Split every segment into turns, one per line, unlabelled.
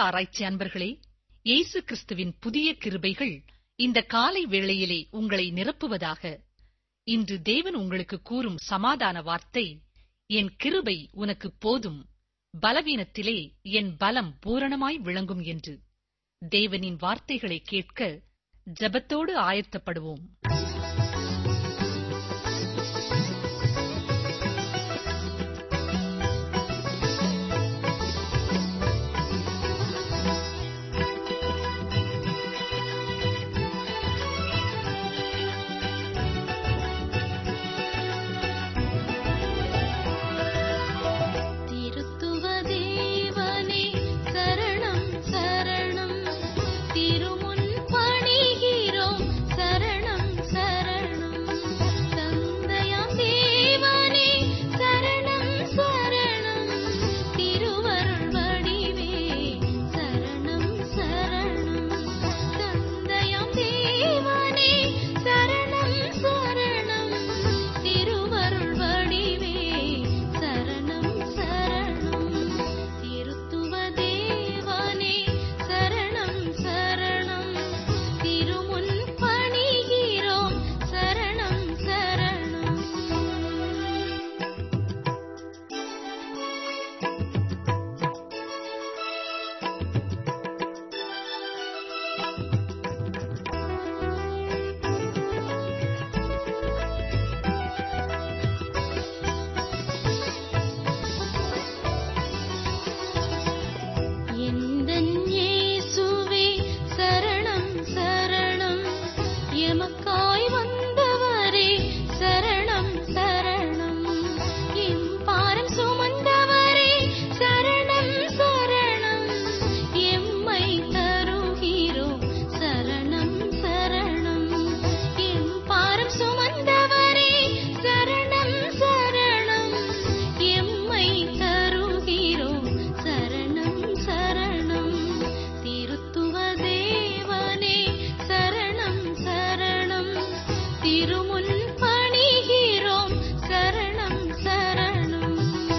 ஆராய்ச்சி அன்பர்களே இயேசு கிறிஸ்துவின் புதிய கிருபைகள் இந்த காலை வேளையிலே உங்களை நிரப்புவதாக இன்று தேவன் உங்களுக்கு கூறும் சமாதான வார்த்தை என் கிருபை உனக்கு போதும் பலவீனத்திலே என் பலம் பூரணமாய் விளங்கும் என்று தேவனின் வார்த்தைகளை கேட்க ஜெபத்தோடு ஆயத்தப்படுவோம்
திருத்துவ தேவனே சரணம் சரணம் திருமுன் பணிகிறோம் சரணம் சரணம் தந்தையாம் தேவனே சரணம் சரணம் திருவருள் வடிவே சரணம் சரணம் தந்தையாம் தேவனே சரணம் சரணம் திருவருள் வடிவே சரணம் சரணம் திருத்துவ தேவனே சரணம் சரணம் திருமுன் பணிகிறோம் சரணம் சரணம் எந்தன் இயேசுவே சரணம் சரணம் எமக்காய் வந்தவரே சரணம் சரணம் எம் பாரம் சுமந்தவரே சரணம் சரணம் எம்மை தருகிறோம் சரணம் சரணம் எம் பாரம் சுமந்தவரே சரணம் சரணம் எம்மை தருகிறோம் சரணம் சரணம் திருத்துவ தேவனே சரணம் சரணம் திருமுன் பணிகிறோம் சரணம் சரணம்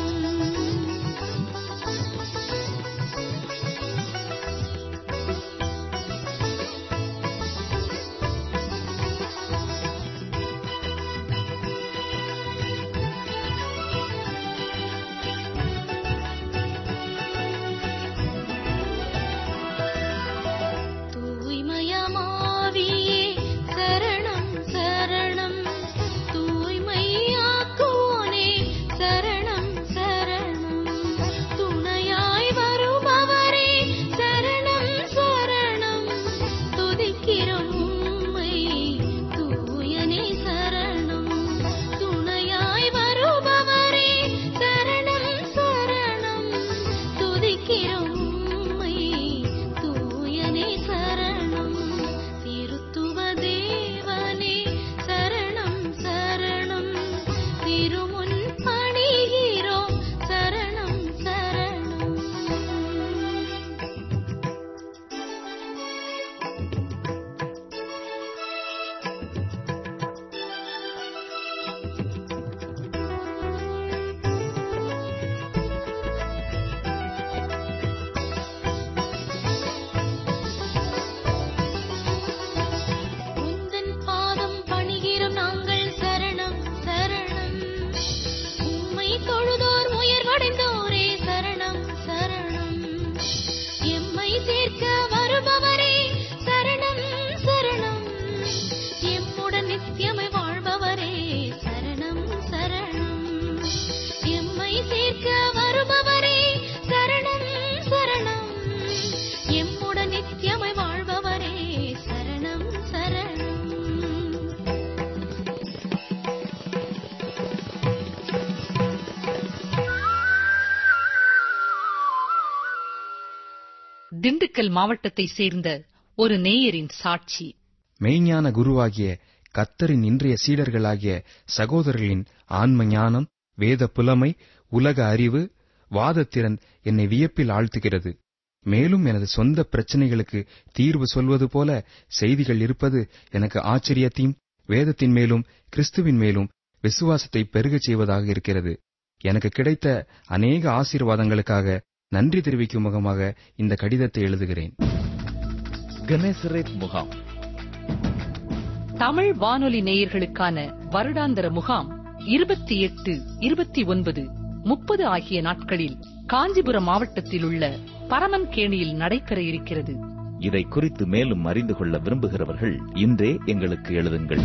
தூய்மயமாவியே சரணம் சரணம் தூய்மையாக்குவோனே சரணம் சரணம் துணையாய் வருபவரே சரணம் சரணம் துதிக்கிறோம் உம்மை தூயனே சரணம் துணையாய் வருபவரே சரணம் சரணம் துதிக்கிறோம் உம்மை தூயனே சரணம் திருத்துவ தேவனே சரணம் சரணம் திருமுன் பணிகிறோம் சரணம் சரணம் உந்தன் பாதம் பணிகிறோம் நாங்கள் சரணம் சரணம் உம்மை தொழுதோர் உயர்வடைந்தோரே சரணம் சரணம் எம்மை சேர்க்க வருபவரே சரணம் சரணம் எம்முடன் நித்தியமை வாழ்பவரே சரணம் சரணம் எம்மை சேர்க்க வருபவரே சரணம் சரணம் எம்முடன் நித்தியமை வாழ்பவரே சரணம் சரணம்
திண்டுக்கல் மாவட்டத்தைச் சேர்ந்த ஒரு நேயரின் சாட்சி
மெய்ஞான குருவாகிய கத்தரின் இன்றைய சீடர்களாகிய சகோதரர்களின் ஆன்ம ஞானம் வேத புலமை உலக அறிவு வாதத்திறன் என்னை வியப்பில் ஆழ்த்துகிறது மேலும் எனது சொந்த பிரச்சனைகளுக்கு தீர்வு சொல்வது போல செய்திகள் இருப்பது எனக்கு ஆச்சரியத்தையும் வேதத்தின் மேலும் கிறிஸ்துவின் மேலும் விசுவாசத்தை பெருகச் செய்வதாக இருக்கிறது எனக்கு கிடைத்த அநேக ஆசீர்வாதங்களுக்காக நன்றி தெரிவிக்கும் முகமாக இந்த கடிதத்தை எழுதுகிறேன்
கெனேசரேத் முகாம்
தமிழ் வானொலி நேயர்களுக்கான வருடாந்திர முகாம் இருபத்தி எட்டு இருபத்தி ஒன்பது முப்பது ஆகிய நாட்களில் காஞ்சிபுரம் மாவட்டத்தில் உள்ள பரமன்கேணியில் நடைபெற இருக்கிறது
இதை குறித்து மேலும் அறிந்து கொள்ள விரும்புகிறவர்கள் இன்றே எங்களுக்கு எழுதுங்கள்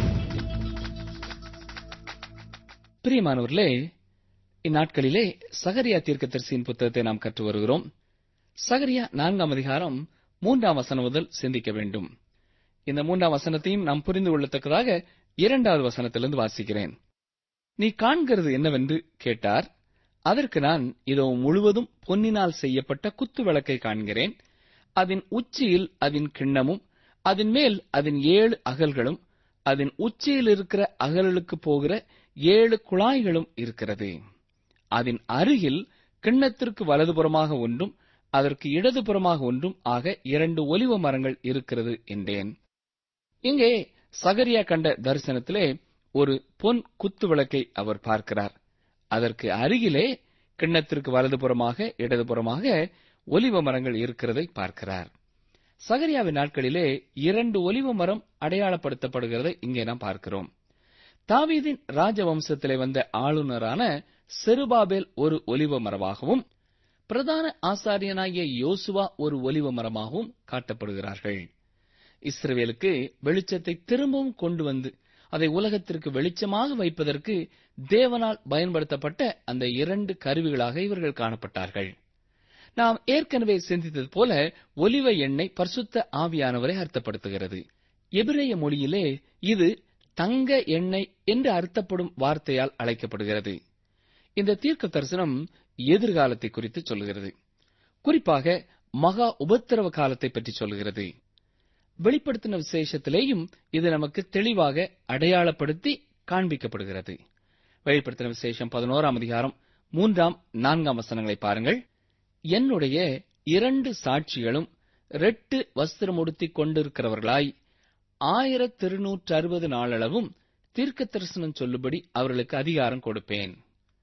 பிரியமானவர்களே இந்நாட்களிலே சகரியா தீர்க்கதரிசியின் புத்தகத்தை நாம் கற்று வருகிறோம் சகரியா நான்காம் அதிகாரம் மூன்றாம் வசனம் முதல் சிந்திக்க வேண்டும் இந்த மூன்றாம் வசனத்தையும் நாம் புரிந்து கொள்ளத்தக்கதாக இரண்டாவது வசனத்திலிருந்து வாசிக்கிறேன் நீ காண்கிறது என்னவென்று கேட்டார் அதற்கு நான் இதோ முழுவதும் பொன்னினால் செய்யப்பட்ட குத்து விளக்கை காண்கிறேன் அதன் உச்சியில் அதன் கிண்ணமும் அதன் மேல் அதன் ஏழு அகல்களும் அதன் உச்சியில் இருக்கிற அகலுக்கு போகிற ஏழு குழாய்களும் இருக்கிறது அதன் அருகில் கிண்ணத்திற்கு வலதுபுறமாக ஒன்றும் அதற்கு இடதுபுறமாக ஒன்றும் ஆக இரண்டு ஒலிவ மரங்கள் இருக்கிறது என்றேன் இங்கே சகரியா கண்ட தரிசனத்திலே ஒரு பொன் குத்து விளக்கை அவர் பார்க்கிறார் அதற்கு அருகிலே கிண்ணத்திற்கு வலதுபுறமாக இடதுபுறமாக ஒலிவ மரங்கள் இருக்கிறதை பார்க்கிறார் சகரியாவின் நாட்களிலே இரண்டு ஒலிவ மரம் அடையாளப்படுத்தப்படுகிறதை இங்கே நாம் பார்க்கிறோம் தாவீதின் ராஜவம்சத்திலே வந்த ஆளுநரான செருபாபேல் ஒரு ஒலிவ மரமாகவும் பிரதான ஆசாரியனாகிய யோசுவா ஒரு ஒலிவ மரமாகவும் காட்டப்படுகிறார்கள் இஸ்ரவேலுக்கு வெளிச்சத்தை திரும்பவும் கொண்டு வந்து அதை உலகத்திற்கு வெளிச்சமாக வைப்பதற்கு தேவனால் பயன்படுத்தப்பட்ட அந்த இரண்டு கருவிகளாக இவர்கள் காணப்பட்டார்கள் நாம் ஏற்கனவே சிந்தித்தது போல ஒலிவ எண்ணெய் பரிசுத்த ஆவியானவரை அர்த்தப்படுத்துகிறது எபிரேய மொழியிலே இது தங்க எண்ணெய் என்று அர்த்தப்படும் வார்த்தையால் அழைக்கப்படுகிறது இந்த தீர்க்க தரிசனம் எதிர்காலத்தை குறித்து சொல்கிறது குறிப்பாக மகா உபத்திரவ காலத்தை பற்றி சொல்கிறது வெளிப்படுத்தின விசேஷத்திலேயும் இது நமக்கு தெளிவாக அடையாளப்படுத்தி காண்பிக்கப்படுகிறது வெளிப்படுத்தின விசேஷம் பதினோராம் அதிகாரம் மூன்றாம் நான்காம் வசனங்களை பாருங்கள் என்னுடைய இரண்டு சாட்சிகளும் ரெட்டு வஸ்திரம் உடுத்திக் கொண்டிருக்கிறவர்களாய் ஆயிரத்தி இருநூற்று அறுபது நாளளவும் தீர்க்க தரிசனம் சொல்லும்படி அவர்களுக்கு அதிகாரம் கொடுப்பேன்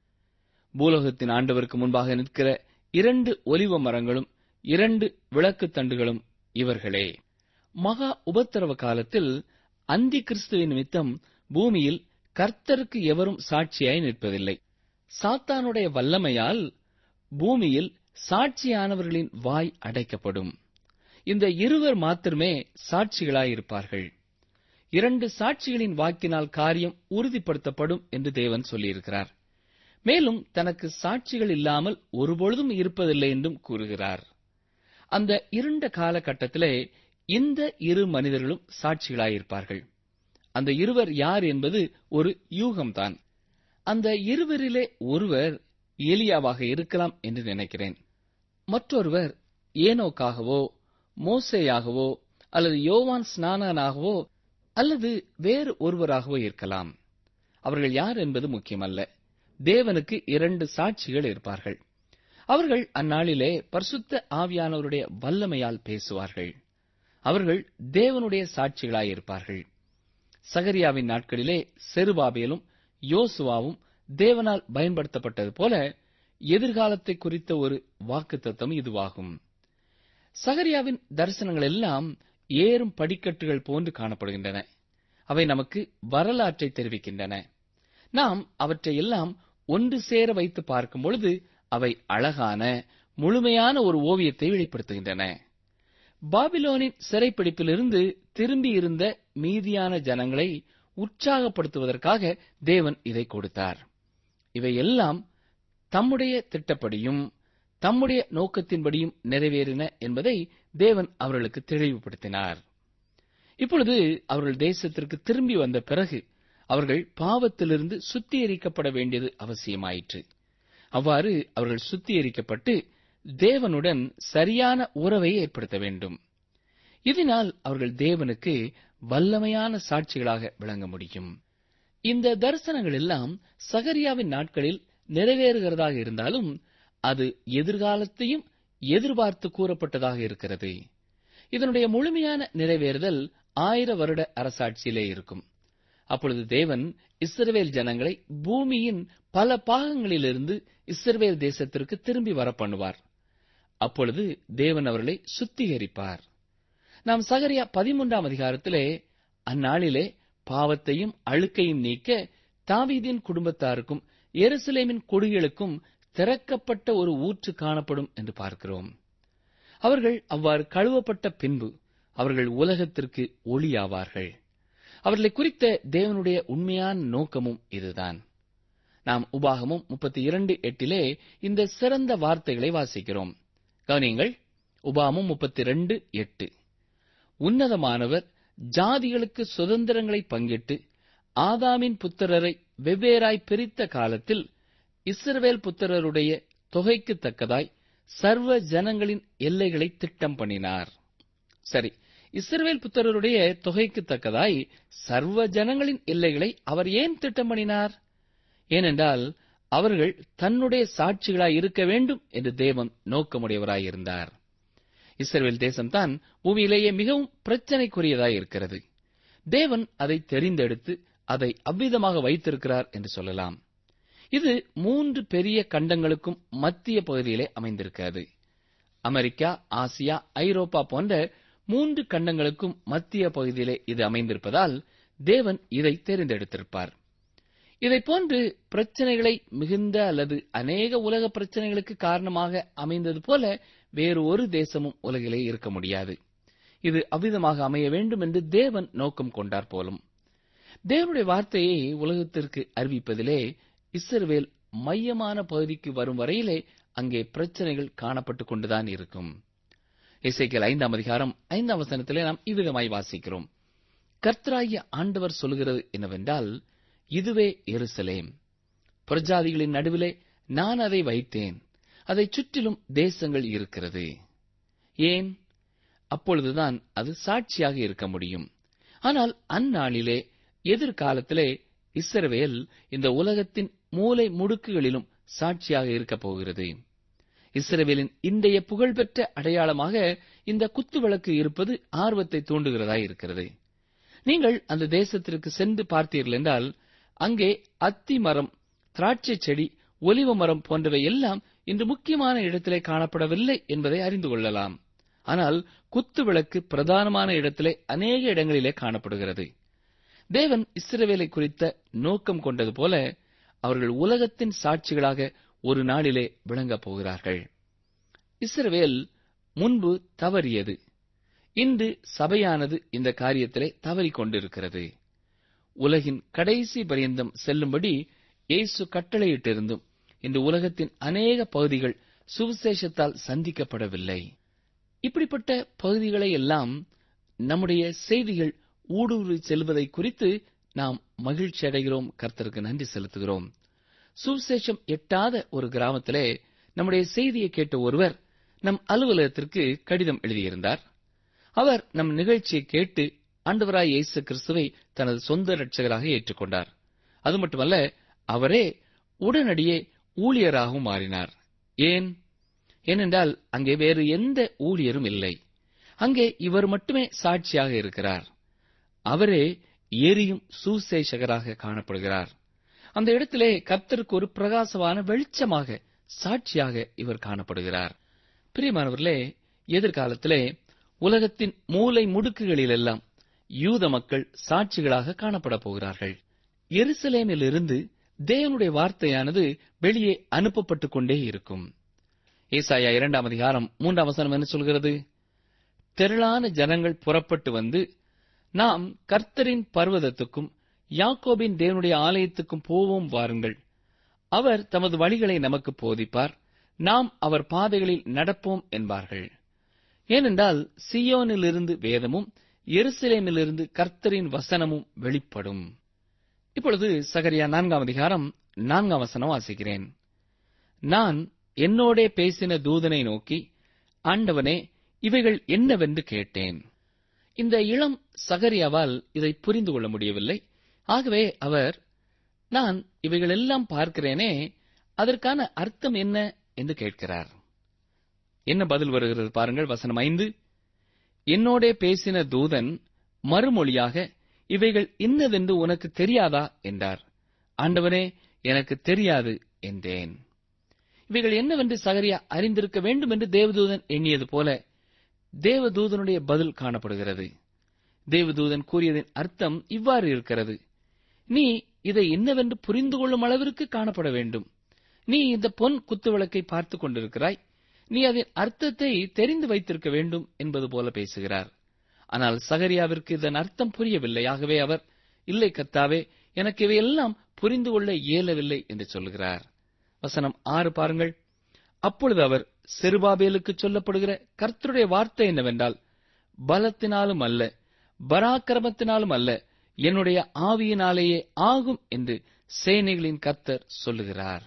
பூலோகத்தின் ஆண்டவருக்கு முன்பாக நிற்கிற இரண்டு ஒலிவ மரங்களும் இரண்டு விளக்குத் தண்டுகளும் இவர்களே மகா உபத்திரவ காலத்தில் அந்தி கிறிஸ்துவின் நிமித்தம் பூமியில் கர்த்தருக்கு எவரும் சாட்சியாய் நிற்பதில்லை சாத்தானுடைய வல்லமையால் பூமியில் சாட்சியானவர்களின் வாய் அடைக்கப்படும் இந்த இருவர் மாத்திரமே சாட்சிகளாயிருப்பார்கள் இரண்டு சாட்சிகளின் வாக்கினால் காரியம் உறுதிப்படுத்தப்படும் என்று தேவன் சொல்லியிருக்கிறார் மேலும் தனக்கு சாட்சிகள் இல்லாமல் ஒருபொழுதும் இருப்பதில்லை என்றும் கூறுகிறார் அந்த இருண்ட காலகட்டத்திலே இந்த இரு மனிதர்களும் சாட்சிகளாயிருப்பார்கள் அந்த இருவர் யார் என்பது ஒரு யூகம்தான் அந்த இருவரிலே ஒருவர் ஏலியாவாக இருக்கலாம் என்று நினைக்கிறேன் மற்றொருவர் ஏனோக்காகவோ மோசேயாகவோ அல்லது யோவான் ஸ்நானனாகவோ அல்லது வேறு ஒருவராகவோ இருக்கலாம் அவர்கள் யார் என்பது முக்கியமல்ல தேவனுக்கு இரண்டு சாட்சிகள் இருப்பார்கள் அவர்கள் அந்நாளிலே பரிசுத்த ஆவியானவருடைய வல்லமையால் பேசுவார்கள் அவர்கள் தேவனுடைய சாட்சிகளாயிருப்பார்கள் சகரியாவின் நாட்களிலே செருபாபேலும் யோசுவாவும் தேவனால் பயன்படுத்தப்பட்டது போல எதிர்காலத்தை குறித்த ஒரு வாக்குத்தத்தம் இதுவாகும் சகரியாவின் தரிசனங்கள் எல்லாம் ஏறும் படிக்கட்டுகள் போன்று காணப்படுகின்றன அவை நமக்கு வரலாற்றை தெரிவிக்கின்றன நாம் அவற்றை எல்லாம் ஒன்று சேர வைத்து பார்க்கும் பொழுது அவை அழகான முழுமையான ஒரு ஓவியத்தை வெளிப்படுத்துகின்றன பாபிலோனின் சிறைப்பிடிப்பிலிருந்து திரும்பியிருந்த மீதியான ஜனங்களை உற்சாகப்படுத்துவதற்காக தேவன் இதை கொடுத்தார் இவை எல்லாம் தம்முடைய திட்டப்படியும் தம்முடைய நோக்கத்தின்படியும் நிறைவேறின என்பதை தேவன் அவர்களுக்கு தெளிவுபடுத்தினார் இப்பொழுது அவர்கள் தேசத்திற்கு திரும்பி வந்த பிறகு அவர்கள் பாவத்திலிருந்து சுத்திகரிக்கப்பட வேண்டியது அவசியமாயிற்று அவ்வாறு அவர்கள் சுத்திகரிக்கப்பட்டு தேவனுடன் சரியான உறவை ஏற்படுத்த வேண்டும் இதனால் அவர்கள் தேவனுக்கு வல்லமையான சாட்சிகளாக விளங்க முடியும் இந்த தரிசனங்கள் எல்லாம் சகரியாவின் நாட்களில் நிறைவேறுகிறதாக இருந்தாலும் அது எதிர்காலத்தையும் எதிர்பார்த்து கூறப்பட்டதாக இருக்கிறது இதனுடைய முழுமையான நிறைவேறுதல் ஆயிர வருட அரசாட்சியிலே இருக்கும் அப்பொழுது தேவன் இஸ்ரவேல் ஜனங்களை பூமியின் பல பாகங்களிலிருந்து இஸ்ரவேல் தேசத்திற்கு திரும்பி வர பண்ணுவார் அப்பொழுது தேவன் அவர்களை சுத்திகரிப்பார் நாம் சகரியா பதிமூன்றாம் அதிகாரத்திலே அந்நாளிலே பாவத்தையும் அழுக்கையும் நீக்க தாவீதின் குடும்பத்தாருக்கும் எருசலேமின் குடிகளுக்கும் திறக்கப்பட்ட ஒரு ஊற்று காணப்படும் என்று பார்க்கிறோம் அவர்கள் அவ்வாறு கழுவப்பட்ட பின்பு அவர்கள் உலகத்திற்கு ஒளியாவார்கள் அவர்களை குறித்த தேவனுடைய உண்மையான நோக்கமும் இதுதான் நாம் உபாகமும் முப்பத்தி இரண்டு எட்டிலே இந்த சிறந்த வார்த்தைகளை வாசிக்கிறோம் கவனியங்கள் உபாகமும் முப்பத்தி ரெண்டு எட்டு உன்னதமானவர் ஜாதிகளுக்கு சுதந்திரங்களை பங்கிட்டு ஆதாமின் புத்திரரை வெவ்வேறாய் பிரித்த காலத்தில் இஸ்ரவேல் புத்திரருடைய தொகைக்கு தக்கதாய் சர்வ ஜனங்களின் எல்லைகளை திட்டம் பண்ணினார் சரி இஸ்ரவேல் புத்திரருடைய தொகைக்கு தக்கதாய் சர்வ ஜனங்களின் எல்லைகளை அவர் ஏன் திட்டம் பண்ணினார் ஏனென்றால் அவர்கள் தன்னுடைய சாட்சிகளாய் இருக்க வேண்டும் என்று தேவன் நோக்கமுடையவராயிருந்தார் இஸ்ரவேல் தேசம்தான் பூமியிலேயே மிகவும் பிரச்சனைக்குரியதாய் இருக்கிறது தேவன் அதை தெரிந்தெடுத்து அதை அவ்விதமாக வைத்திருக்கிறார் என்று சொல்லலாம் இது மூன்று பெரிய கண்டங்களுக்கும் மத்திய பகுதியிலே அமைந்திருக்கிறது அமெரிக்கா ஆசியா ஐரோப்பா போன்ற மூன்று கண்டங்களுக்கும் மத்திய பகுதியிலே இது அமைந்திருப்பதால் தேவன் இதை தெரிந்தெடுத்திருப்பார் இதை போன்று பிரச்சனைகளை மிகுந்த அல்லது அநேக உலக பிரச்சனைகளுக்கு காரணமாக அமைந்தது போல வேறு ஒரு தேசமும் உலகிலே இருக்க முடியாது இது அவ்விதமாக அமைய வேண்டும் என்று தேவன் நோக்கம் கொண்டார் போலும் தேவனுடைய வார்த்தையை உலகத்திற்கு அறிவிப்பதிலே இஸ்ரவேல் மையமான பகுதிக்கு வரும் வரையிலே அங்கே பிரச்சனைகள் காணப்பட்டுக் கொண்டுதான் இருக்கும் இசைக்கல் ஐந்தாம் அதிகாரம் ஐந்தாம் வசனத்திலே நாம் இவ்விதமாய் வாசிக்கிறோம் கர்த்தராகிய ஆண்டவர் சொல்கிறது என்னவென்றால் இதுவே எருசலேம் பிரஜாதிகளின் நடுவிலே நான் அதை வைத்தேன் அதைச் சுற்றிலும் தேசங்கள் இருக்கிறது ஏன் அப்பொழுதுதான் அது சாட்சியாக இருக்க முடியும் ஆனால் அந்நாளிலே எதிர்காலத்திலே இஸ்ரவேல் இந்த உலகத்தின் மூலை முடுக்குகளிலும் சாட்சியாக இருக்கப் போகிறது இஸ்ரவேலின் இன்றைய புகழ்பெற்ற அடையாளமாக இந்த குத்துவிளக்கு இருப்பது ஆர்வத்தை தூண்டுகிறதாய் இருக்கிறது நீங்கள் அந்த தேசத்திற்கு சென்று பார்த்தீர்கள் என்றால் அங்கே அத்தி மரம் திராட்சை செடி ஒலிவ மரம் போன்றவை எல்லாம் இன்று முக்கியமான இடத்திலே காணப்படவில்லை என்பதை அறிந்து கொள்ளலாம் ஆனால் குத்து விளக்கு பிரதானமான இடத்திலே அநேக இடங்களிலே காணப்படுகிறது தேவன் இஸ்ரவேலை குறித்த நோக்கம் கொண்டது போல அவர்கள் உலகத்தின் சாட்சிகளாக ஒரு நாளிலே விளங்கப் போகிறார்கள் இஸ்ரவேல் முன்பு தவறியது இன்று சபையானது இந்த காரியத்திலே தவறிக் கொண்டிருக்கிறது உலகின் கடைசி பரியந்தம் செல்லும்படி இயேசு கட்டளையிட்டிருந்தும் இன்று உலகத்தின் அநேக பகுதிகள் சுவிசேஷத்தால் சந்திக்கப்படவில்லை இப்படிப்பட்ட பகுதிகளை எல்லாம் நம்முடைய செய்திகள் ஊடுருவி செல்வதை குறித்து நாம் மகிழ்ச்சி அடைகிறோம் கர்த்தருக்கு நன்றி செலுத்துகிறோம் சுவிசேஷம் எட்டாத ஒரு கிராமத்திலே நம்முடைய செய்தியை கேட்ட ஒருவர் நம் அலுவலகத்திற்கு கடிதம் எழுதியிருந்தார் அவர் நம் நிகழ்ச்சியை கேட்டு ஆண்டவராய் இயேசு கிறிஸ்துவை தனது சொந்த இரட்சகராக ஏற்றுக்கொண்டார் அது மட்டுமல்ல அவரே உடனடியே ஊழியராகவும் மாறினார் ஏன் ஏனென்றால் அங்கே வேறு எந்த ஊழியரும் இல்லை அங்கே இவர் மட்டுமே சாட்சியாக இருக்கிறார் அவரே எரியும் சுசேஷகராக காணப்படுகிறார் அந்த இடத்திலே கர்த்தருக்கு ஒரு பிரகாசமான வெளிச்சமாக சாட்சியாக இவர் காணப்படுகிறார் பிரியமானவர்களே எதிர்காலத்திலே உலகத்தின் மூலை முடுக்குகளிலெல்லாம் யூத மக்கள் சாட்சிகளாக காணப்பட போகிறார்கள் எருசலேமிலிருந்து தேவனுடைய வார்த்தையானது வெளியே அனுப்பப்பட்டுக் கொண்டே இருக்கும் ஏசாயா இரண்டாம் அதிகாரம் மூன்றாம் வசனம் என்ன சொல்கிறது திரளான ஜனங்கள் புறப்பட்டு வந்து நாம் கர்த்தரின் பர்வதத்துக்கும் யாக்கோபின் தேவனுடைய ஆலயத்துக்கும் போவோம் வாருங்கள் அவர் தமது வழிகளை நமக்கு போதிப்பார் நாம் அவர் பாதைகளில் நடப்போம் என்பார்கள் ஏனென்றால் சியோனிலிருந்து வேதமும் எருசலேமிலிருந்து கர்த்தரின் வசனமும் வெளிப்படும் இப்பொழுது சகரியா நான்காம் அதிகாரம் நான்காம் வசனம் வாசிக்கிறேன் நான் என்னோடே பேசின தூதனை நோக்கி ஆண்டவனே இவைகள் என்னவென்று கேட்டேன் இந்த இளம் சகரியாவால் இதை புரிந்து கொள்ள முடியவில்லை ஆகவே அவர் நான் இவைகளெல்லாம் பார்க்கிறேனே அதற்கான அர்த்தம் என்ன என்று கேட்கிறார் என்ன பதில் வருகிறது பாருங்கள் வசனம் ஐந்து என்னோடே பேசின தூதன் மறுமொழியாக இவைகள் இன்னதென்று உனக்கு தெரியாதா என்றார் ஆண்டவனே எனக்கு தெரியாது என்றேன் இவைகள் என்னவென்று சகரியா அறிந்திருக்க வேண்டும் என்று தேவதூதன் எண்ணியது போல தேவதூதனுடைய பதில் காணப்படுகிறது தேவதூதன் கூறியதின் அர்த்தம் இவ்வாறு இருக்கிறது நீ இதை என்னவென்று புரிந்து கொள்ளும் அளவிற்கு காணப்பட வேண்டும் நீ இந்த பொன் குத்துவிளக்கை பார்த்துக் கொண்டிருக்கிறாய் நீ அதன் அர்த்தத்தை தெரிந்து வைத்திருக்க வேண்டும் என்பது போல பேசுகிறார் ஆனால் சகரியாவிற்கு இதன் அர்த்தம் புரியவில்லை ஆகவே அவர் இல்லை கர்த்தாவே எனக்கு இவையெல்லாம் புரிந்து கொள்ள இயலவில்லை என்று சொல்கிறார் வசனம் ஆறு பாருங்கள் அப்பொழுது அவர் செருபாபேலுக்கு சொல்லப்படுகிற கர்த்தருடைய வார்த்தை என்னவென்றால் பலத்தினாலும் அல்ல பராக்கிரமத்தினாலும் அல்ல என்னுடைய ஆவியினாலேயே ஆகும் என்று சேனைகளின் கர்த்தர் சொல்லுகிறார்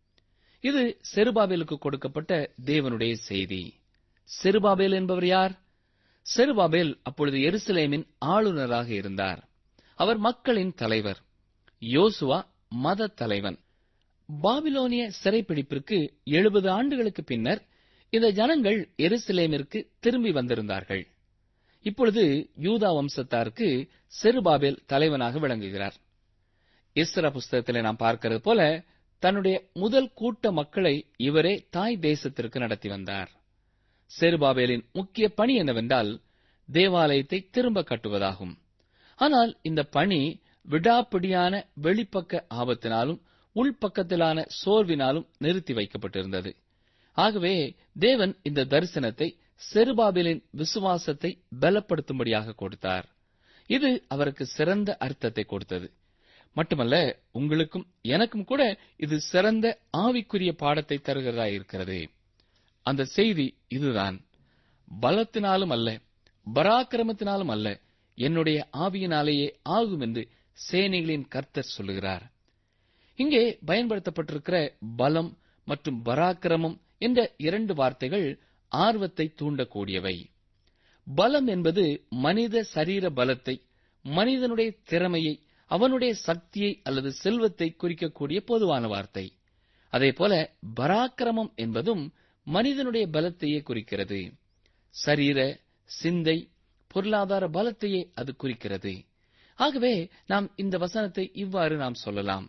இது செருபாபேலுக்கு கொடுக்கப்பட்ட தேவனுடைய செய்தி செருபாபேல் என்பவர் யார் செருபாபேல் அப்பொழுது எருசலேமின் ஆளுநராக இருந்தார் அவர் மக்களின் தலைவர் யோசுவா மத தலைவன் பாபிலோனிய சிறைப்பிடிப்பிற்கு எழுபது ஆண்டுகளுக்கு பின்னர் இந்த ஜனங்கள் எருசலேமிற்கு திரும்பி வந்திருந்தார்கள் இப்பொழுது யூதா வம்சத்தாருக்கு செருபாபேல் தலைவனாக விளங்குகிறார் இஸ்ரா புஸ்தகத்திலே நாம் பார்க்கிறது போல தன்னுடைய முதல் கூட்ட மக்களை இவரே தாய் தேசத்திற்கு நடத்தி வந்தார் செருபாபேலின் முக்கிய பணி என்னவென்றால் தேவாலயத்தை திரும்ப கட்டுவதாகும் ஆனால் இந்த பணி விடாப்பிடியான வெளிப்பக்க ஆபத்தினாலும் உள்பக்கத்திலான சோர்வினாலும் நிறுத்தி வைக்கப்பட்டிருந்தது ஆகவே தேவன் இந்த தரிசனத்தை செருபாபேலின் விசுவாசத்தை பலப்படுத்தும்படியாக கொடுத்தார் இது அவருக்கு சிறந்த அர்த்தத்தை கொடுத்தது மட்டுமல்ல உங்களுக்கும் எனக்கும் கூட இது சிறந்த ஆவிக்குரிய பாடத்தை தருகிறதா இருக்கிறது அந்த செய்தி இதுதான் பலத்தினாலும் அல்ல பராக்கிரமத்தினாலும் அல்ல என்னுடைய ஆவியினாலேயே ஆகும் என்று சேனைகளின் கர்த்தர் சொல்லுகிறார் இங்கே பயன்படுத்தப்பட்டிருக்கிற பலம் மற்றும் பராக்கிரமம் என்ற இரண்டு வார்த்தைகள் ஆர்வத்தை தூண்டக்கூடியவை பலம் என்பது மனித சரீர பலத்தை மனிதனுடைய திறமையை அவனுடைய சக்தியை அல்லது செல்வத்தை குறிக்கக்கூடிய பொதுவான வார்த்தை அதேபோல பராக்கிரமம் என்பதும் மனிதனுடைய பலத்தையே குறிக்கிறது சரீர சிந்தை பொருளாதார பலத்தையே அது குறிக்கிறது ஆகவே நாம் இந்த வசனத்தை இவ்வாறு நாம் சொல்லலாம்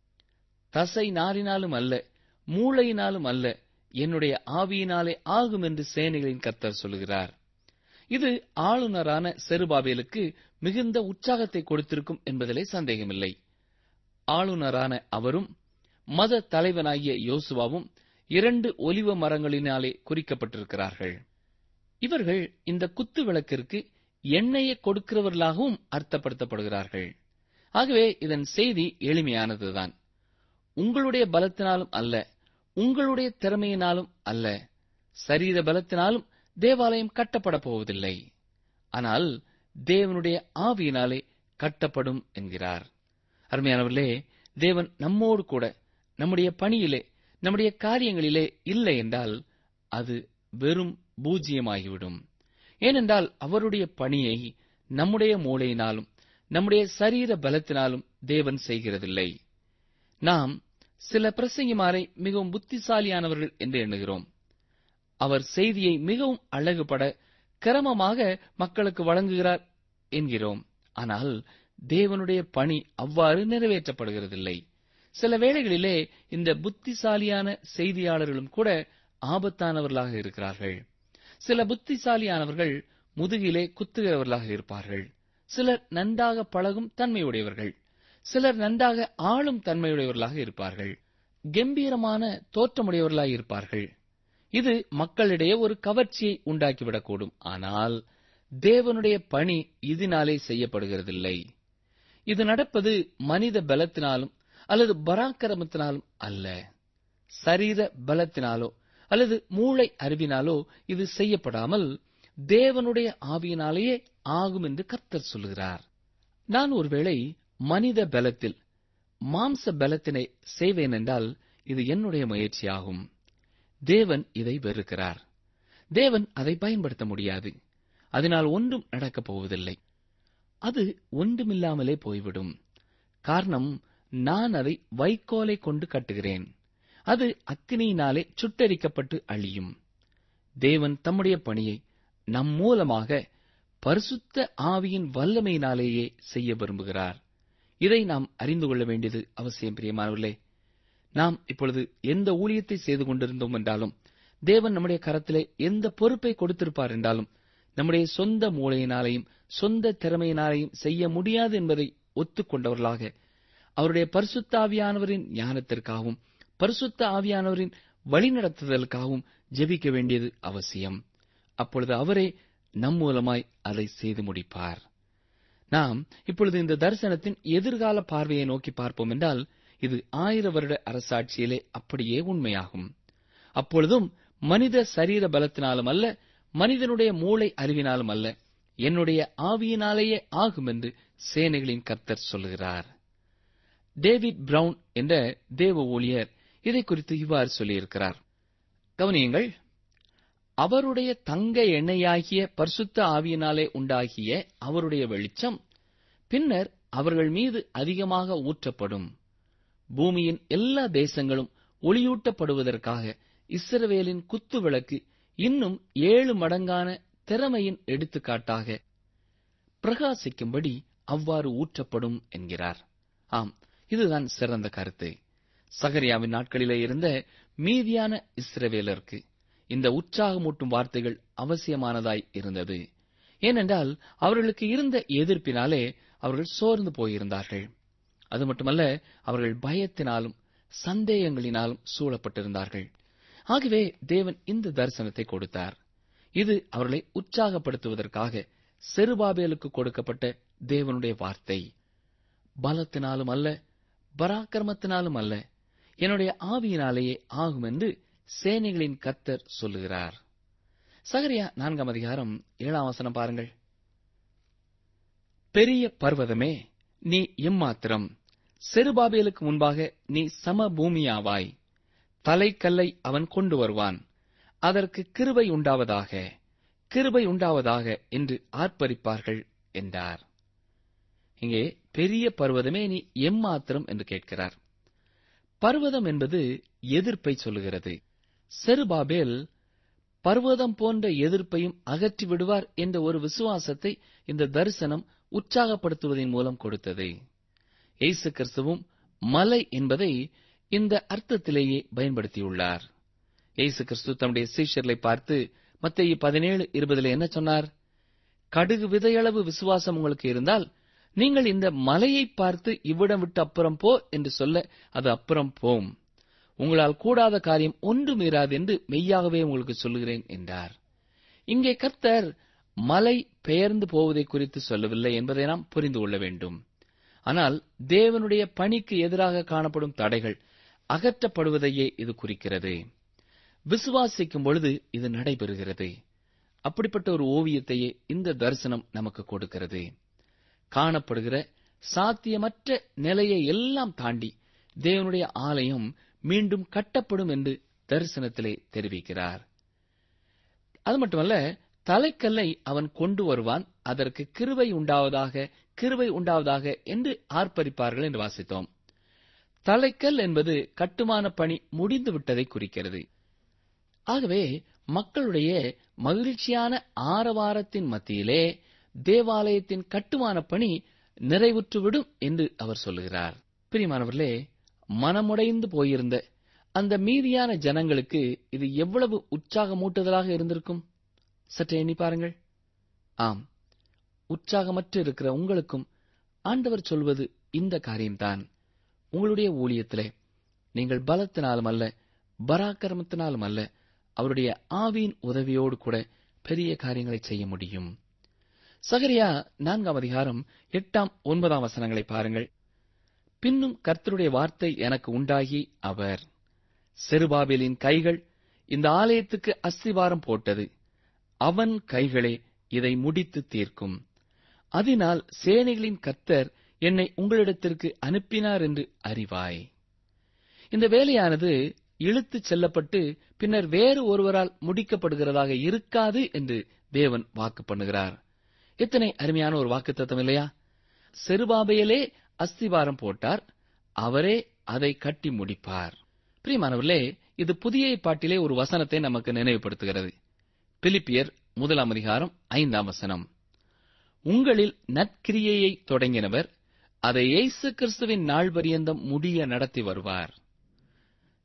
தசை நாரினாலும் அல்ல மூளையினாலும் அல்ல என்னுடைய ஆவியினாலே ஆகும் என்று சேனைகளின் கர்த்தர் சொல்கிறார் இது ஆளுநரான செருபாபேலுக்கு மிகுந்த உற்சாகத்தை கொடுத்திருக்கும் என்பதிலே சந்தேகமில்லை ஆளுநரான அவரும் மத தலைவனாகிய யோசுவாவும் இரண்டு ஒலிவ மரங்களினாலே குறிக்கப்பட்டிருக்கிறார்கள் இவர்கள் இந்த குத்து விளக்கிற்கு எண்ணெயை கொடுக்கிறவர்களாகவும் அர்த்தப்படுத்தப்படுகிறார்கள் ஆகவே இதன் செய்தி எளிமையானதுதான் உங்களுடைய பலத்தினாலும் அல்ல உங்களுடைய திறமையினாலும் அல்ல சரீர பலத்தினாலும் தேவாலயம் கட்டப்பட போவதில்லை ஆனால் தேவனுடைய ஆவியினாலே கட்டப்படும் என்கிறார் அருமையானவர்களே தேவன் நம்மோடு கூட நம்முடைய பணியிலே நம்முடைய காரியங்களிலே இல்லை என்றால் அது வெறும் பூஜ்யமாகிவிடும் ஏனென்றால் அவருடைய பணியை நம்முடைய மூளையினாலும் நம்முடைய சரீர பலத்தினாலும் தேவன் செய்கிறதில்லை நாம் சில பிரசங்கிமாரை மிகவும் புத்திசாலியானவர்கள் என்று எண்ணுகிறோம் அவர் செய்தியை மிகவும் அழகுபட கிரமமாக மக்களுக்கு வழங்குகிறார் என்கிறோம் ஆனால் தேவனுடைய பணி அவ்வாறு நிறைவேற்றப்படுகிறதில்லை சில வேளைகளிலே இந்த புத்திசாலியான செய்தியாளர்களும் கூட ஆபத்தானவர்களாக இருக்கிறார்கள் சில புத்திசாலியானவர்கள் முதுகிலே குத்துகிறவர்களாக இருப்பார்கள் சிலர் நன்றாக பழகும் தன்மையுடையவர்கள் சிலர் நன்றாக ஆளும் தன்மையுடையவர்களாக இருப்பார்கள் கம்பீரமான தோற்றமுடையவர்களாக இருப்பார்கள் இது மக்களிடையே ஒரு கவர்ச்சியை உண்டாக்கிவிடக்கூடும் ஆனால் தேவனுடைய பணி இதனாலே செய்யப்படுகிறதில்லை இது நடப்பது மனித பலத்தினாலும் அல்லது பராக்கிரமத்தினாலும் அல்ல சரீர பலத்தினாலோ அல்லது மூளை அறிவினாலோ இது செய்யப்படாமல் தேவனுடைய ஆவியினாலேயே ஆகும் என்று கர்த்தர் சொல்கிறார் நான் ஒருவேளை மனித பலத்தில் மாம்ச பலத்தினை செய்வேன் என்றால் இது என்னுடைய முயற்சியாகும் தேவன் இதை வெறுக்கிறார் தேவன் அதை பயன்படுத்த முடியாது அதனால் ஒன்றும் நடக்கப் போவதில்லை அது ஒன்றுமில்லாமலே போய்விடும் காரணம் நான் அதை வைக்கோலை கொண்டு கட்டுகிறேன் அது அக்கினியினாலே சுட்டரிக்கப்பட்டு அழியும் தேவன் தம்முடைய பணியை நம் மூலமாக பரிசுத்த ஆவியின் வல்லமையினாலேயே செய்ய விரும்புகிறார் இதை நாம் அறிந்து கொள்ள வேண்டியது அவசியம் பிரியமானவர்களே நாம் இப்பொழுது எந்த ஊழியத்தை செய்து கொண்டிருந்தோம் என்றாலும் தேவன் நம்முடைய கரத்திலே எந்த பொறுப்பை கொடுத்திருப்பார் என்றாலும் நம்முடைய சொந்த மூளையினாலையும் சொந்த திறமையினாலையும் செய்ய முடியாது என்பதை ஒத்துக்கொண்டவர்களாக அவருடைய பரிசுத்த ஆவியானவரின் ஞானத்திற்காகவும் பரிசுத்த ஆவியானவரின் வழிநடத்துதலுக்காகவும் ஜெபிக்க வேண்டியது அவசியம் அப்பொழுது அவரே நம் மூலமாய் அதை செய்து முடிப்பார் நாம் இப்பொழுது இந்த தரிசனத்தின் எதிர்கால பார்வையை நோக்கி பார்ப்போம் என்றால் இது ஆயிர வருட அரசாட்சியிலே அப்படியே உண்மையாகும் அப்பொழுதும் மனித சரீர பலத்தினாலும் அல்ல மனிதனுடைய மூளை அறிவினாலும் அல்ல என்னுடைய ஆவியினாலேயே ஆகும் என்று சேனைகளின் கர்த்தர் சொல்லுகிறார் டேவிட் பிரவுன் என்ற தேவ ஊழியர் இதை குறித்து இவ்வாறு சொல்லியிருக்கிறார் கவனியுங்கள் அவருடைய தங்க எண்ணெயாகிய பரிசுத்த ஆவியினாலே உண்டாகிய அவருடைய வெளிச்சம் பின்னர் அவர்கள் மீது அதிகமாக ஊற்றப்படும் பூமியின் எல்லா தேசங்களும் ஒளியூட்டப்படுவதற்காக இஸ்ரவேலின் குத்து விளக்கு இன்னும் ஏழு மடங்கான திறமையின் எடுத்துக்காட்டாக பிரகாசிக்கும்படி அவ்வாறு ஊற்றப்படும் என்கிறார் ஆம் இதுதான் சிறந்த கருத்து சகரியாவின் நாட்களிலே இருந்த மீதியான இஸ்ரவேலருக்கு இந்த உற்சாகமூட்டும் வார்த்தைகள் அவசியமானதாய் இருந்தது ஏனென்றால் அவர்களுக்கு இருந்த எதிர்ப்பினாலே அவர்கள் சோர்ந்து போயிருந்தார்கள் அது மட்டுமல்ல அவர்கள் பயத்தினாலும் சந்தேகங்களினாலும் சூழப்பட்டிருந்தார்கள் ஆகவே தேவன் இந்த தரிசனத்தை கொடுத்தார் இது அவர்களை உற்சாகப்படுத்துவதற்காக செருபாபேலுக்கு கொடுக்கப்பட்ட தேவனுடைய வார்த்தை பலத்தினாலும் அல்ல பராக்கிரமத்தினாலும் அல்ல என்னுடைய ஆவியினாலேயே ஆகும் என்று சேனைகளின் கர்த்தர் சொல்லுகிறார் சகரியா நான்காம் அதிகாரம் ஏழாம் வசனம் பாருங்கள் பெரிய பர்வதமே நீ எம்மாத்திரம் செருபாபேலுக்கு முன்பாக நீ சம பூமியாவாய் தலைக்கல்லை அவன் கொண்டு வருவான் அதற்கு கிருபை உண்டாவதாக கிருபை உண்டாவதாக என்று ஆர்ப்பரிப்பார்கள் என்றார் இங்கே பெரிய பர்வதமே நீ எம்மாத்திரம் என்று கேட்கிறார் பர்வதம் என்பது எதிர்ப்பை சொல்லுகிறது செருபாபேல் பர்வதம் போன்ற எதிர்ப்பையும் அகற்றி விடுவார் என்ற ஒரு விசுவாசத்தை இந்த தரிசனம் உற்சாகப்படுத்துவதன் மூலம் கொடுத்தது இயேசு கிறிஸ்துவும் மலை என்பதை இந்த அர்த்தத்திலேயே பயன்படுத்தியுள்ளார் இயேசு கிறிஸ்து தம்முடைய சீஷர்களை பார்த்து மத்திய பதினேழு இருபதுல என்ன சொன்னார் கடுகு விதையளவு விசுவாசம் உங்களுக்கு இருந்தால் நீங்கள் இந்த மலையை பார்த்து இவ்விடம் விட்டு அப்புறம் போ என்று சொல்ல அது அப்புறம் போம் உங்களால் கூடாத காரியம் ஒன்றும் இராது என்று மெய்யாகவே உங்களுக்கு சொல்லுகிறேன் என்றார் இங்கே கர்த்தர் மலை பெயர்ந்து போவதை குறித்து சொல்லவில்லை என்பதை நாம் புரிந்து கொள்ள வேண்டும் ஆனால் தேவனுடைய பணிக்கு எதிராக காணப்படும் தடைகள் அகற்றப்படுவதையே இது குறிக்கிறது விசுவாசிக்கும் பொழுது இது நடைபெறுகிறது அப்படிப்பட்ட ஒரு ஓவியத்தையே இந்த தரிசனம் நமக்கு கொடுக்கிறது காணப்படுகிற சாத்தியமற்ற நிலையை எல்லாம் தாண்டி தேவனுடைய ஆலயம் மீண்டும் கட்டப்படும் என்று தரிசனத்திலே தெரிவிக்கிறார் அது மட்டுமல்ல தலைக்கல்லை அவன் கொண்டு வருவான் அதற்கு கிருவை உண்டாவதாக கிருவை உண்டாவதாக என்று ஆர்ப்பரிப்பார்கள் என்று வாசித்தோம் தலைக்கல் என்பது கட்டுமான பணி முடிந்து விட்டதை குறிக்கிறது ஆகவே மக்களுடைய மகிழ்ச்சியான ஆரவாரத்தின் மத்தியிலே தேவாலயத்தின் கட்டுமான பணி நிறைவுற்றுவிடும் என்று அவர் சொல்லுகிறார் பிரியமானவர்களே மனமுடைந்து போயிருந்த அந்த மீதியான ஜனங்களுக்கு இது எவ்வளவு உற்சாகமூட்டுதலாக இருந்திருக்கும் சற்றே எண்ணி பாருங்கள் ஆம் உற்சாகமற்று இருக்கிற உங்களுக்கும் ஆண்டவர் சொல்வது இந்த காரியம்தான் உங்களுடைய ஊழியத்திலே நீங்கள் பலத்தினாலும் அல்ல பராக்கிரமத்தினாலும் அல்ல அவருடைய ஆவியின் உதவியோடு கூட பெரிய காரியங்களை செய்ய முடியும் சகரியா நான்காம் அதிகாரம் எட்டாம் ஒன்பதாம் வசனங்களை பாருங்கள் பின்னும் கர்த்தருடைய வார்த்தை எனக்கு உண்டாகி அவர் செருபாபேலின் கைகள் இந்த ஆலயத்துக்கு அஸ்திவாரம் போட்டது அவன் கைகளே இதை முடித்து தீர்க்கும் அதனால் சேனைகளின் கர்த்தர் என்னை உங்களிடத்திற்கு அனுப்பினார் என்று அறிவாய் இந்த வேலையானது இழுத்துச் செல்லப்பட்டு பின்னர் வேறு ஒருவரால் முடிக்கப்படுகிறதாக இருக்காது என்று தேவன் வாக்கு பண்ணுகிறார் எத்தனை அருமையான ஒரு வாக்கு தத்துவம் இல்லையா செருபாபையிலே அஸ்திவாரம் போட்டார் அவரே அதை கட்டி முடிப்பார் பிரியமானவர்களே இது புதிய பாட்டிலே ஒரு வசனத்தை நமக்கு நினைவுபடுத்துகிறது பிலிப்பியர் முதலாம் அதிகாரம் ஐந்தாம் வசனம் உங்களில் நற்கிரியையை தொடங்கினவர் அதை இயேசு கிறிஸ்துவின் நாள் பரியந்தம் முடிய நடத்தி வருவார்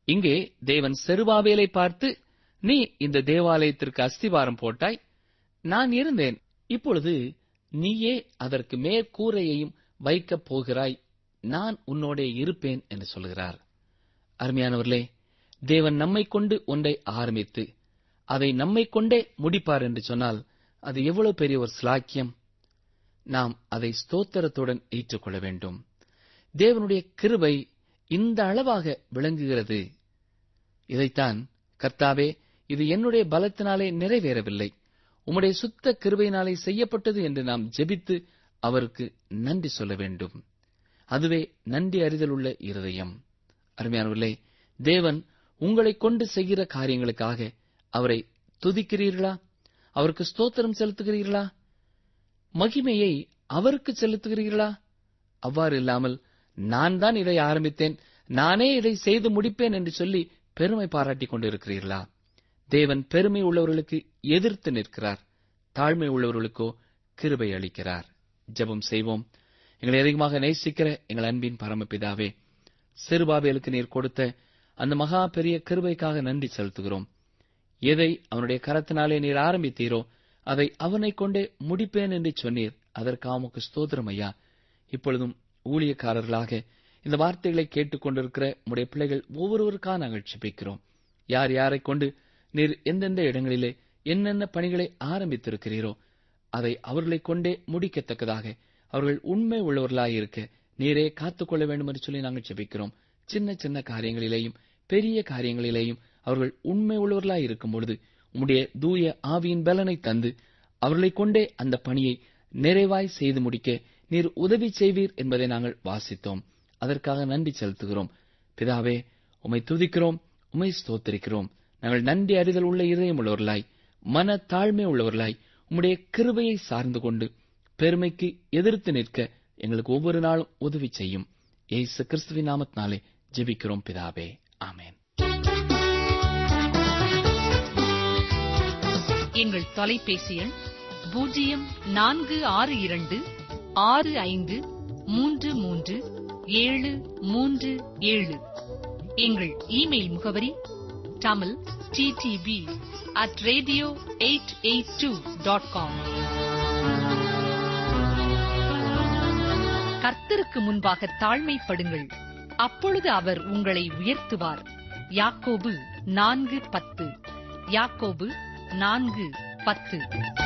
இங்கே தேவன் செருபாபேலை பார்த்து நீ இந்த தேவாலயத்திற்கு அஸ்திவாரம் போட்டாய் நான் இருந்தேன் இப்பொழுது நீயே அதற்கு மேற்கூரையையும் வைக்கப் போகிறாய் நான் உன்னோடே இருப்பேன் என்று சொல்கிறார் அருமையானவர்களே தேவன் நம்மை கொண்டு ஒன்றை ஆரம்பித்து அதை நம்மை கொண்டே முடிப்பார் என்று சொன்னால் அது எவ்வளவு பெரிய ஒரு ஸ்லாக்கியம் நாம் அதை ஸ்தோத்திரத்துடன் ஏற்றுக்கொள்ள வேண்டும் தேவனுடைய கிருபை இந்த அளவாக விளங்குகிறது இதைத்தான் கர்த்தாவே இது என்னுடைய பலத்தினாலே நிறைவேறவில்லை உம்முடைய சுத்த கிருபையினாலே செய்யப்பட்டது என்று நாம் ஜெபித்து அவருக்கு நன்றி சொல்ல வேண்டும் அதுவே நன்றி அறிதலுள்ள இருதயம் அருமையானவர்களே தேவன் உங்களை கொண்டு செய்கிற காரியங்களுக்காக அவரை துதிக்கிறீர்களா அவருக்கு ஸ்தோத்திரம் செலுத்துகிறீர்களா மகிமையை அவருக்கு செலுத்துகிறீர்களா அவ்வாறு இல்லாமல் நான் தான் இதை ஆரம்பித்தேன் நானே இதை செய்து முடிப்பேன் என்று சொல்லி பெருமை பாராட்டிக் கொண்டிருக்கிறீர்களா தேவன் பெருமை உள்ளவர்களுக்கு எதிர்த்து நிற்கிறார் தாழ்மை உள்ளவர்களுக்கோ கிருபை அளிக்கிறார் ஜெபம் செய்வோம் எங்களை அதிகமாக நேசிக்கிற எங்கள் அன்பின் பரமபிதாவே சிறுபாபேலுக்கு நீர் கொடுத்த அந்த மகா பெரிய கிருபைக்காக நன்றி செலுத்துகிறோம் எதை அவனுடைய கரத்தினாலே நீர் ஆரம்பித்தீரோ அதை அவனை கொண்டே முடிப்பேன் என்று சொன்னீர் அதற்காக உமக்கு ஸ்தோத்திரம் ஐயா இப்பொழுதும் ஊழியக்காரர்களாக இந்த வார்த்தைகளை கேட்டுக்கொண்டிருக்கிற உடைய பிள்ளைகள் ஒவ்வொருவருக்காக நாங்கள் ஜெபிக்கிறோம் யார் யாரை கொண்டு நீர் எந்தெந்த இடங்களிலே என்னென்ன பணிகளை ஆரம்பித்திருக்கிறீரோ அதை அவர்களைக் கொண்டே முடிக்கத்தக்கதாக அவர்கள் உண்மை உள்ளவர்களாயிருக்க நீரே காத்துக்கொள்ள வேண்டும் என்று சொல்லி நாங்கள் ஜெபிக்கிறோம் சின்ன சின்ன காரியங்களிலேயும் பெரிய காரியங்களிலேயும் அவர்கள் உண்மை உள்ளவர்களாய் இருக்கும் பொழுது உம்முடைய தூய ஆவியின் பலனை தந்து அவர்களைக் கொண்டே அந்த பணியை நிறைவாய் செய்து முடிக்க நீர் உதவி செய்வீர் என்பதை நாங்கள் வாசித்தோம் அதற்காக நன்றி செலுத்துகிறோம் பிதாவே உம்மை துதிக்கிறோம் உம்மை ஸ்தோத்திரிக்கிறோம் நாங்கள் நன்றி அறிதல் உள்ள இதயம் உள்ளவர்களாய் மன தாழ்மை உள்ளவர்களாய் உம்முடைய கிருபையை சார்ந்து கொண்டு பெருமைக்கு எதிர்த்து நிற்க எங்களுக்கு ஒவ்வொரு நாளும் உதவி செய்யும் ஏசு கிறிஸ்துவின் நாமத்தினாலே ஜெபிக்கிறோம் பிதாவே ஆமென்
எங்கள் தொலைபேசி எண் பூஜ்ஜியம் நான்கு ஆறு இரண்டு ஆறு ஐந்து மூன்று மூன்று ஏழு மூன்று ஏழு எங்கள் இமெயில் முகவரி Tamil DTP at radio eight eight two dot com கர்த்தருக்கு முன்பாக தாழ்மைப்படுங்கள் அப்பொழுது அவர் உங்களை உயர்த்துவார் யாக்கோபு நான்கு பத்து யாக்கோபு நான்கு பத்து